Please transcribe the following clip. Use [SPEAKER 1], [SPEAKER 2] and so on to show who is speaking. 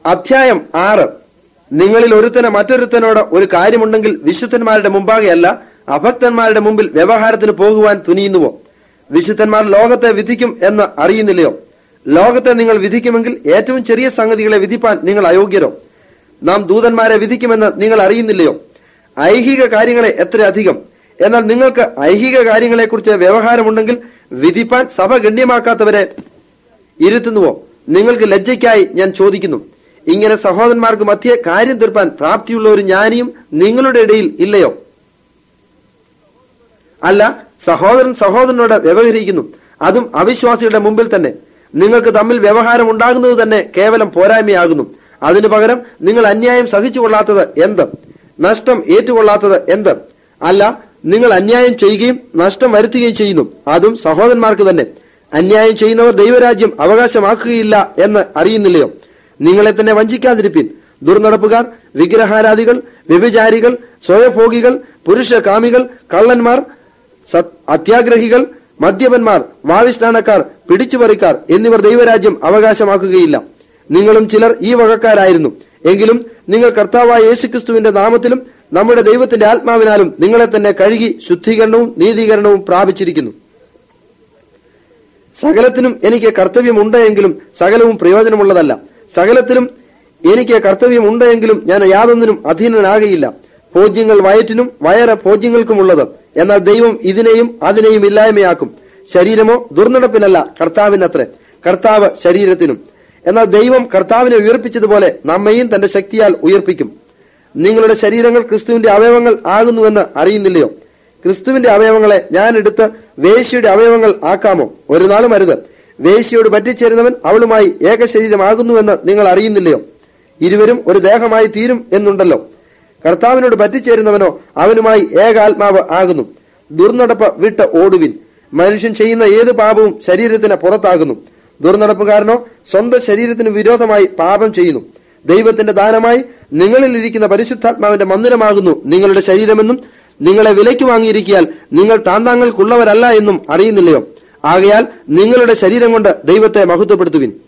[SPEAKER 1] അധ്യായം ആറ് നിങ്ങളിൽ ഒരുത്തന് മറ്റൊരുത്തനോട് ഒരു കാര്യമുണ്ടെങ്കിൽ വിശുദ്ധന്മാരുടെ മുമ്പാകെയല്ല അഭക്തന്മാരുടെ മുമ്പിൽ വ്യവഹാരത്തിന് പോകുവാൻ തുനിയുന്നുവോ വിശുദ്ധന്മാർ ലോകത്തെ വിധിക്കും എന്ന് അറിയുന്നില്ലയോ ലോകത്തെ നിങ്ങൾ വിധിക്കുമെങ്കിൽ ഏറ്റവും ചെറിയ സംഗതികളെ വിധിപ്പാൻ നിങ്ങൾ അയോഗ്യരോ നാം ദൂതന്മാരെ വിധിക്കുമെന്ന് നിങ്ങൾ അറിയുന്നില്ലയോ ഐഹിക കാര്യങ്ങളെ എത്ര അധികം എന്നാൽ നിങ്ങൾക്ക് ഐഹിക കാര്യങ്ങളെക്കുറിച്ച് വ്യവഹാരമുണ്ടെങ്കിൽ വിധിപ്പാൻ സഭ ഗണ്യമാക്കാത്തവരെ ഇരുത്തുന്നുവോ നിങ്ങൾക്ക് ലജ്ജയ്ക്കായി ഞാൻ ചോദിക്കുന്നു ഇങ്ങനെ സഹോദരന്മാർക്ക് മധ്യേ കാര്യം തീർപ്പാൻ പ്രാപ്തിയുള്ള ഒരു ജ്ഞാനിയും നിങ്ങളുടെ ഇടയിൽ ഇല്ലയോ അല്ല സഹോദരൻ സഹോദരനോട് വ്യവഹരിക്കുന്നു അതും അവിശ്വാസികളുടെ മുമ്പിൽ തന്നെ നിങ്ങൾക്ക് തമ്മിൽ വ്യവഹാരം ഉണ്ടാകുന്നത് തന്നെ കേവലം പോരായ്മയാകുന്നു അതിനു പകരം നിങ്ങൾ അന്യായം സഹിച്ചുകൊള്ളാത്തത് എന്ത് നഷ്ടം ഏറ്റുകൊള്ളാത്തത് എന്ത് അല്ല നിങ്ങൾ അന്യായം ചെയ്യുകയും നഷ്ടം വരുത്തുകയും ചെയ്യുന്നു അതും സഹോദരന്മാർക്ക് തന്നെ അന്യായം ചെയ്യുന്നവർ ദൈവരാജ്യം അവകാശമാക്കുകയില്ല എന്ന് അറിയുന്നില്ലയോ നിങ്ങളെ തന്നെ വഞ്ചിക്കാതിരിപ്പിൻ ദുർനടപ്പുകാർ വിഗ്രഹാരാധികൾ വ്യഭിചാരികൾ സ്വയഭോഗികൾ പുരുഷകാമികൾ കള്ളന്മാർ സത്- അത്യാഗ്രഹികൾ മദ്യപന്മാർ വാവിഷ്ഠാനക്കാർ പിടിച്ചുപറിക്കാർ എന്നിവർ ദൈവരാജ്യം അവകാശമാക്കുകയില്ല നിങ്ങളും ചിലർ ഈ വകക്കാരായിരുന്നു എങ്കിലും നിങ്ങൾ കർത്താവായ യേശുക്രിസ്തുവിന്റെ നാമത്തിലും നമ്മുടെ ദൈവത്തിന്റെ ആത്മാവിനാലും നിങ്ങളെ തന്നെ കഴുകി ശുദ്ധീകരണവും നീതീകരണവും പ്രാപിച്ചിരിക്കുന്നു സകലത്തിനും എനിക്ക് കർത്തവ്യമുണ്ട് എങ്കിലും സകലവും പ്രയോജനമുള്ളതല്ല സകലത്തിലും എനിക്ക് കർത്തവ്യമുണ്ട് എങ്കിലും ഞാൻ യാതൊന്നിനും അധീനനാകയില്ല ഭോജ്യങ്ങൾ വയറ്റിനും വയറ് ഭോജ്യങ്ങൾക്കുമുള്ളത് എന്നാൽ ദൈവം ഇതിനെയും അതിനെയും ഇല്ലായ്മയാക്കും ശരീരമോ ദുർനടപ്പിനല്ല കർത്താവിനത്രേ കർത്താവ് ശരീരത്തിനും എന്നാൽ ദൈവം കർത്താവിനെ ഉയർപ്പിച്ചതുപോലെ നമ്മയും തന്റെ ശക്തിയാൽ ഉയർപ്പിക്കും നിങ്ങളുടെ ശരീരങ്ങൾ ക്രിസ്തുവിന്റെ അവയവങ്ങൾ ആകുന്നുവെന്ന് അറിയുന്നില്ലയോ ക്രിസ്തുവിന്റെ അവയവങ്ങളെ ഞാൻ എടുത്ത് വേശ്യയുടെ അവയവങ്ങൾ ആക്കാമോ ഒരു നാളും അരുത് വേശ്യയോട് പറ്റിച്ചേരുന്നവൻ അവളുമായി ഏക ശരീരമാകുന്നുവെന്ന് നിങ്ങൾ അറിയുന്നില്ലയോ ഇരുവരും ഒരു ദേഹമായി തീരും എന്നുണ്ടല്ലോ കർത്താവിനോട് പറ്റിച്ചേരുന്നവനോ അവനുമായി ഏകാത്മാവ് ആകുന്നു ദുർനടപ്പ് വിട്ട് ഓടുവിൻ മനുഷ്യൻ ചെയ്യുന്ന ഏത് പാപവും ശരീരത്തിന് പുറത്താകുന്നു ദുർനടപ്പുകാരനോ സ്വന്തം ശരീരത്തിന് വിരോധമായി പാപം ചെയ്യുന്നു ദൈവത്തിന്റെ ദാനമായി നിങ്ങളിൽ ഇരിക്കുന്ന പരിശുദ്ധാത്മാവിന്റെ മന്ദിരമാകുന്നു നിങ്ങളുടെ ശരീരമെന്നും നിങ്ങളെ വിലയ്ക്ക് വാങ്ങിയിരിക്കിയാൽ നിങ്ങൾ താന്താങ്ങൾക്കുള്ളവരല്ല എന്നും അറിയുന്നില്ലയോ ആകയാൽ നിങ്ങളുടെ ശരീരം കൊണ്ട് ദൈവത്തെ മഹത്വപ്പെടുത്തുവിൻ